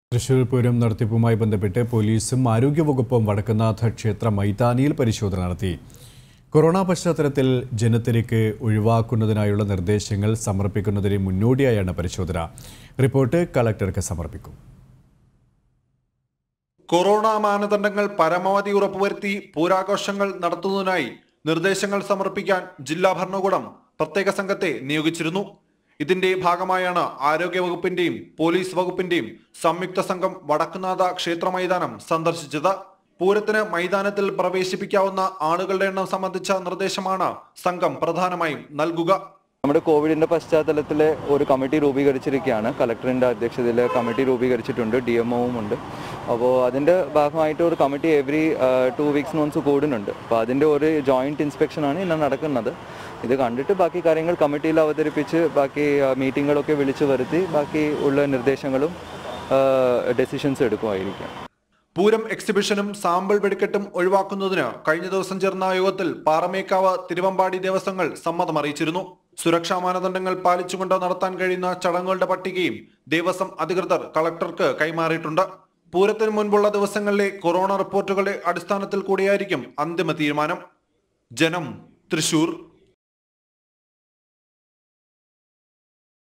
തൃശൂർ പൂരം നടത്തിപ്പുമായി ബന്ധപ്പെട്ട് പോലീസും ആരോഗ്യവകുപ്പും വടക്കുന്നാഥ ക്ഷേത്ര മൈതാനിയിൽ പരിശോധന നടത്തി കൊറോണ പശ്ചാത്തലത്തിൽ ജനത്തിരക്ക് ഒഴിവാക്കുന്നതിനായുള്ള നിർദ്ദേശങ്ങൾ സമർപ്പിക്കുന്നതിന് മുന്നോടിയായാണ് പരിശോധന റിപ്പോർട്ട് കളക്ടർക്ക് സമർപ്പിക്കും കൊറോണ മാനദണ്ഡങ്ങൾ പരമാവധി ഉറപ്പുവരുത്തി പൂരാഘോഷങ്ങൾ നടത്തുന്നതിനായി നിർദ്ദേശങ്ങൾ സമർപ്പിക്കാൻ ജില്ലാ ഭരണകൂടം പ്രത്യേക സംഘത്തെ നിയോഗിച്ചിരുന്നു ഇതിന്റെ ഭാഗമായാണ് ആരോഗ്യവകുപ്പിന്റെയും പോലീസ് വകുപ്പിന്റെയും സംയുക്ത സംഘം വടക്കുനാഥ ക്ഷേത്ര മൈതാനം സന്ദർശിച്ചത് പൂരത്തിന് മൈതാനത്തിൽ പ്രവേശിപ്പിക്കാവുന്ന ആളുകളുടെ എണ്ണം സംബന്ധിച്ച നിർദ്ദേശമാണ് സംഘം പ്രധാനമായും നൽകുക നമ്മുടെ കോവിഡിന്റെ പശ്ചാത്തലത്തിൽ ഒരു കമ്മിറ്റി രൂപീകരിച്ചിരിക്കുകയാണ് കളക്ടറിന്റെ അധ്യക്ഷതയിൽ കമ്മിറ്റി രൂപീകരിച്ചിട്ടുണ്ട് ഡി എം ഉണ്ട് അപ്പോൾ അതിന്റെ ഭാഗമായിട്ട് ഒരു committee every two weeks months കൂടുന്നുണ്ട് അപ്പോൾ അതിന്റെ ഒരു ജോയിന്റ് ഇൻസ്പെക്ഷനാണ് ഇന്ന് നടക്കുന്നത് ഇത് കണ്ടിട്ട് ബാക്കി കാര്യങ്ങൾ കമ്മിറ്റിയിൽ അവതരിപ്പിച്ച് ബാക്കി മീറ്റിങ്ങുകളൊക്കെ വിളിച്ചു വരുത്തി ബാക്കി ഉള്ള നിർദ്ദേശങ്ങളും ഡെസിഷൻസ് എടുക്കുമായിരിക്കും പൂരം എക്സിബിഷനും സാമ്പിൾ വെടിക്കെട്ടും ഒഴിവാക്കുന്നതിന് കഴിഞ്ഞ ദിവസം ചേർന്ന യോഗത്തിൽ പാറമേക്കാവ് തിരുവമ്പാടി ദേവസ്വങ്ങൾ സമ്മതം അറിയിച്ചിരുന്നു സുരക്ഷാ മാനദണ്ഡങ്ങൾ പാലിച്ചുകൊണ്ട് നടത്താൻ കഴിയുന്ന ചടങ്ങുകളുടെ പട്ടികയും ദേവസ്വം അധികൃതർ കളക്ടർക്ക് കൈമാറിയിട്ടുണ്ട് പൂരത്തിന് മുൻപുള്ള ദിവസങ്ങളിലെ കൊറോണ റിപ്പോർട്ടുകളുടെ അടിസ്ഥാനത്തിൽ കൂടിയായിരിക്കും അന്തിമ തീരുമാനം ജനം തൃശൂർ